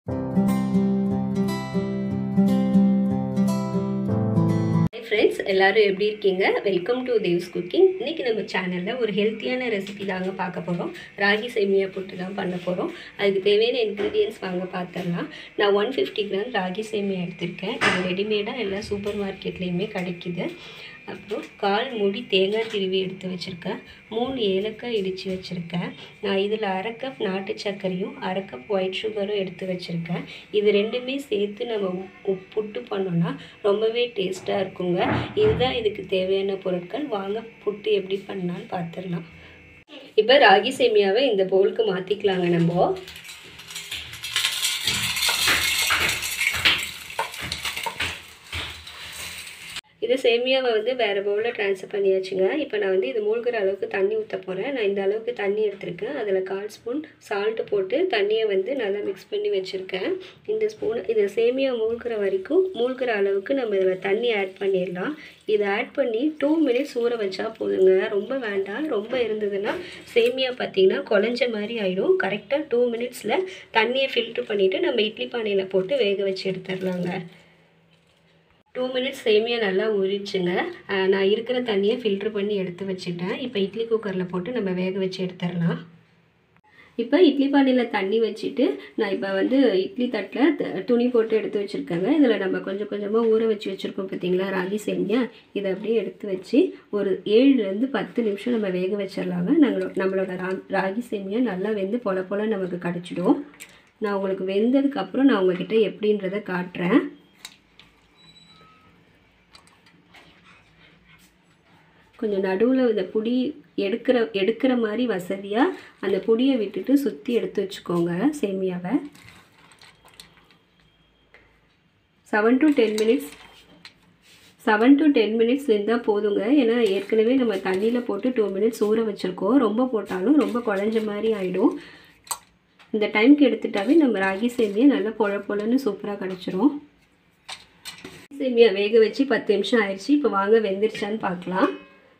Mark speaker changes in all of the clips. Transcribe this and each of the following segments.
Speaker 1: friends எல்லாரும் எப்படி இருக்கீங்க வெல்கம் டு தேவ்ஸ் குக்கிங் இன்றைக்கி நம்ம சேனலில் ஒரு ஹெல்த்தியான ரெசிபி தாங்க பார்க்க போகிறோம் ராகி சேமியா போட்டு தான் பண்ண போகிறோம் அதுக்கு தேவையான இன்க்ரீடியன்ஸ் வாங்க பார்த்துடலாம் நான் ஒன் ஃபிஃப்டி கிராம் ராகி சேமியா எடுத்திருக்கேன் இது ரெடிமேடாக எல்லா சூப்பர் மார்க்கெட்லேயுமே கிடைக்குது அப்புறம் கால் மூடி தேங்காய் திருவி எடுத்து வச்சுருக்கேன் மூணு ஏலக்காய் இடித்து வச்சுருக்கேன் நான் இதில் அரை கப் நாட்டு சர்க்கரையும் அரை கப் ஒயிட் சுகரும் எடுத்து வச்சுருக்கேன் இது ரெண்டுமே சேர்த்து நம்ம உப் புட்டு பண்ணோன்னா ரொம்பவே டேஸ்ட்டாக இருக்குங்க இதுதான் இதுக்கு தேவையான பொருட்கள் வாங்க புட்டு எப்படி பண்ணலான்னு பார்த்துடலாம் இப்போ ராகி சேமியாவை இந்த பவுலுக்கு மாற்றிக்கலாங்க நம்ம இது சேமியாவை வந்து வேறு பவுலில் ட்ரான்ஸ்ஃபர் பண்ணியாச்சுங்க இப்போ நான் வந்து இது மூழ்கிற அளவுக்கு தண்ணி ஊற்ற போகிறேன் நான் இந்த அளவுக்கு தண்ணி எடுத்திருக்கேன் அதில் கால் ஸ்பூன் சால்ட்டு போட்டு தண்ணியை வந்து நல்லா மிக்ஸ் பண்ணி வச்சுருக்கேன் இந்த ஸ்பூன் இது சேமியா மூழ்கிற வரைக்கும் மூழ்கிற அளவுக்கு நம்ம இதில் தண்ணி ஆட் பண்ணிடலாம் இதை ஆட் பண்ணி டூ மினிட்ஸ் ஊற வச்சா போதுங்க ரொம்ப வேண்டாம் ரொம்ப இருந்ததுன்னா சேமியா பார்த்திங்கன்னா குழஞ்ச மாதிரி ஆகிடும் கரெக்டாக டூ மினிட்ஸில் தண்ணியை ஃபில்ட்ரு பண்ணிவிட்டு நம்ம இட்லி பானையில் போட்டு வேக வச்சு எடுத்துடலாங்க டூ மினிட்ஸ் சேமியா நல்லா ஊறிச்சுங்க நான் இருக்கிற தண்ணியை ஃபில்ட்ரு பண்ணி எடுத்து வச்சுட்டேன் இப்போ இட்லி குக்கரில் போட்டு நம்ம வேக வச்சு எடுத்துடலாம் இப்போ இட்லி பானையில் தண்ணி வச்சுட்டு நான் இப்போ வந்து இட்லி தட்டில் துணி போட்டு எடுத்து வச்சுருக்கேங்க இதில் நம்ம கொஞ்சம் கொஞ்சமாக ஊற வச்சு வச்சுருக்கோம் பார்த்தீங்களா ராகி சேமியா இதை அப்படியே எடுத்து வச்சு ஒரு ஏழுலேருந்து பத்து நிமிஷம் நம்ம வேக வச்சிடலாங்க நாங்களோட நம்மளோட ரா ராகி சேமியா நல்லா வெந்து பொல பொல நமக்கு கிடச்சிடும் நான் உங்களுக்கு வெந்ததுக்கப்புறம் நான் உங்ககிட்ட எப்படின்றத காட்டுறேன் கொஞ்சம் நடுவில் இந்த புடி எடுக்கிற எடுக்கிற மாதிரி வசதியாக அந்த புடியை விட்டுட்டு சுற்றி எடுத்து வச்சுக்கோங்க சேமியாவை seven to ten minutes seven to ten minutes வெந்தால் போதுங்க ஏன்னா ஏற்கனவே நம்ம தண்ணியில் போட்டு டூ மினிட்ஸ் ஊற வச்சுருக்கோம் ரொம்ப போட்டாலும் ரொம்ப குழஞ்ச மாதிரி ஆகிடும் இந்த டைம்க்கு எடுத்துட்டாவே நம்ம ராகி சேமியா நல்லா பொழ பொழன்னு சூப்பராக கிடச்சிரும் சேமியா வேக வச்சு பத்து நிமிஷம் ஆயிடுச்சு இப்போ வாங்க வெந்துருச்சான்னு பார்க்கலாம்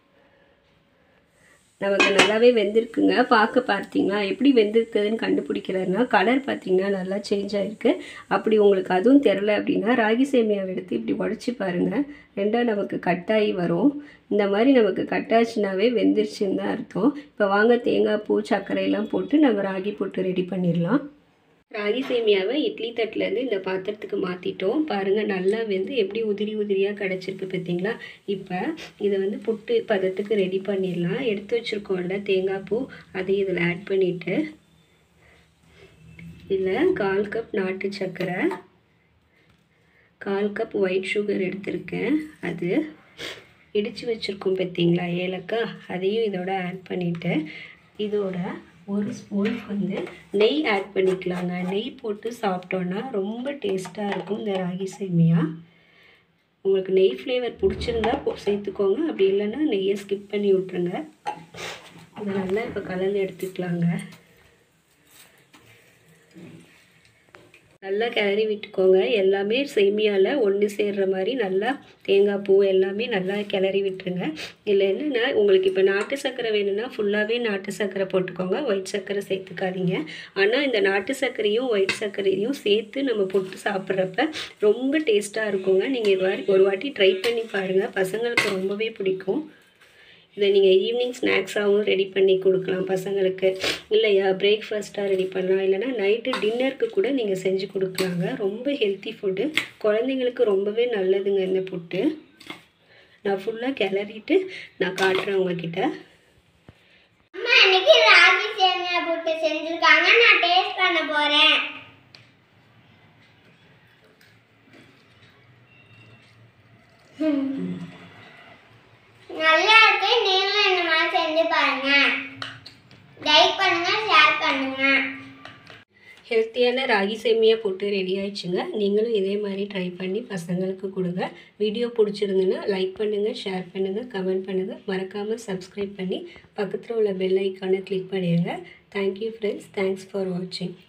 Speaker 1: நமக்கு நல்லாவே வெந்திருக்குங்க பார்க்க பார்த்தீங்களா எப்படி வெந்திருக்குதுன்னு கண்டுபிடிக்கிறதுனா கலர் பார்த்தீங்கன்னா நல்லா சேஞ்ச் ஆகிருக்கு அப்படி உங்களுக்கு அதுவும் தெரில அப்படின்னா ராகி சேமியாவை எடுத்து இப்படி உடச்சி பாருங்கள் ரெண்டாக நமக்கு கட்டாகி வரும் இந்த மாதிரி நமக்கு கட்டாச்சுனாவே வெந்துருச்சுன்னு தான் அர்த்தம் இப்போ வாங்க தேங்காய் பூ சர்க்கரையெல்லாம் போட்டு நம்ம ராகி போட்டு ரெடி பண்ணிடலாம் ராகி சேமியாவை இட்லி தட்டிலேருந்து இந்த பாத்திரத்துக்கு மாற்றிட்டோம் பாருங்கள் நல்லா வந்து எப்படி உதிரி உதிரியாக கிடச்சிருக்கு பார்த்தீங்களா இப்போ இதை வந்து புட்டு பதத்துக்கு ரெடி பண்ணிடலாம் எடுத்து வச்சுருக்கோம்ல தேங்காய் பூ அதையும் இதில் ஆட் பண்ணிவிட்டு இதில் கால் கப் நாட்டு சர்க்கரை கால் கப் ஒயிட் சுகர் எடுத்திருக்கேன் அது இடித்து வச்சுருக்கோம் பார்த்தீங்களா ஏலக்காய் அதையும் இதோட ஆட் பண்ணிவிட்டு இதோட ஒரு ஸ்பூன் வந்து நெய் ஆட் பண்ணிக்கலாங்க நெய் போட்டு சாப்பிட்டோன்னா ரொம்ப டேஸ்ட்டாக இருக்கும் இந்த ராகி சேமியா உங்களுக்கு நெய் ஃப்ளேவர் பிடிச்சிருந்தா சேர்த்துக்கோங்க அப்படி இல்லைன்னா நெய்யை ஸ்கிப் பண்ணி விட்ருங்க இதை நல்லா இப்போ கலந்து எடுத்துக்கலாங்க நல்லா கிளறி விட்டுக்கோங்க எல்லாமே சேமியாவில் ஒன்று சேர்கிற மாதிரி நல்லா தேங்காய் பூ எல்லாமே நல்லா கிளறி விட்டுருங்க இதில் என்னென்னா உங்களுக்கு இப்போ நாட்டு சர்க்கரை வேணும்னா ஃபுல்லாகவே நாட்டு சர்க்கரை போட்டுக்கோங்க ஒயிட் சர்க்கரை சேர்த்துக்காதீங்க ஆனால் இந்த நாட்டு சர்க்கரையும் ஒயிட் சர்க்கரையும் சேர்த்து நம்ம போட்டு சாப்பிட்றப்ப ரொம்ப டேஸ்ட்டாக இருக்குங்க நீங்கள் இது மாதிரி ஒரு வாட்டி ட்ரை பண்ணி பாருங்கள் பசங்களுக்கு ரொம்பவே பிடிக்கும் இதை நீங்கள் ஈவினிங் ஸ்நாக்ஸாகவும் ரெடி பண்ணி கொடுக்கலாம் பசங்களுக்கு இல்லையா பிரேக்ஃபாஸ்ட்டாக ரெடி பண்ணலாம் இல்லைனா நைட்டு டின்னருக்கு கூட நீங்கள் செஞ்சு கொடுக்கலாங்க ரொம்ப ஹெல்த்தி ஃபுட்டு குழந்தைங்களுக்கு ரொம்பவே நல்லதுங்க இந்த புட்டு நான் ஃபுல்லாக கிளறிட்டு நான் காட்டுறேன் உங்ககிட்ட
Speaker 2: அம்மா இன்னைக்கு ராகி சேமியா புட்டு செஞ்சிருக்காங்க நான் டேஸ்ட் பண்ண போறேன் நல்லா இருக்கு நீங்களும் இந்த மாதிரி செஞ்சு பாருங்க லைக் பண்ணுங்க ஷேர் பண்ணுங்க
Speaker 1: ஹெல்த்தியான ராகி சேமியா புட்டு ரெடி ஆயிடுச்சுங்க நீங்களும் இதே மாதிரி ட்ரை பண்ணி பசங்களுக்கு கொடுங்க வீடியோ பிடிச்சிருந்துன்னா லைக் பண்ணுங்கள் ஷேர் பண்ணுங்கள் கமெண்ட் பண்ணுங்கள் மறக்காமல் சப்ஸ்கிரைப் பண்ணி பக்கத்தில் உள்ள பெல் ஐக்கானை கிளிக் பண்ணிடுங்க தேங்க்யூ ஃப்ரெண்ட்ஸ் தேங்க்ஸ் ஃபார் வாட்சிங்